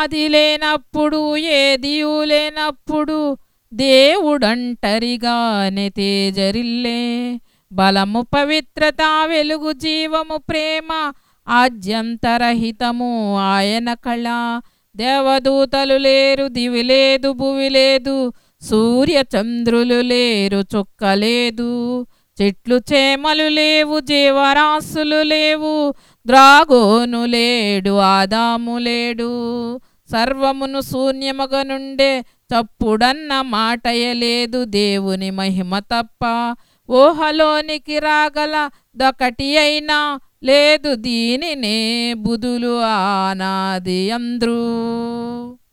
ఆది లేనప్పుడు ఏదియు లేనప్పుడు దేవుడంటరిగానే తేజరిల్లే బలము పవిత్రత వెలుగు జీవము ప్రేమ ఆద్యంతరహితము ఆయన కళ దేవదూతలు లేరు దివి లేదు భువి లేదు సూర్య చంద్రులు లేరు చుక్కలేదు చెట్లు చేమలు లేవు జీవరాశులు లేవు ద్రాగోను లేడు ఆదాము లేడు సర్వమును శూన్యముగ నుండే చప్పుడన్న మాటయలేదు దేవుని మహిమ తప్ప ఊహలోనికి రాగల దొకటి అయినా లేదు దీనినే బుధులు ఆనాది అంద్రు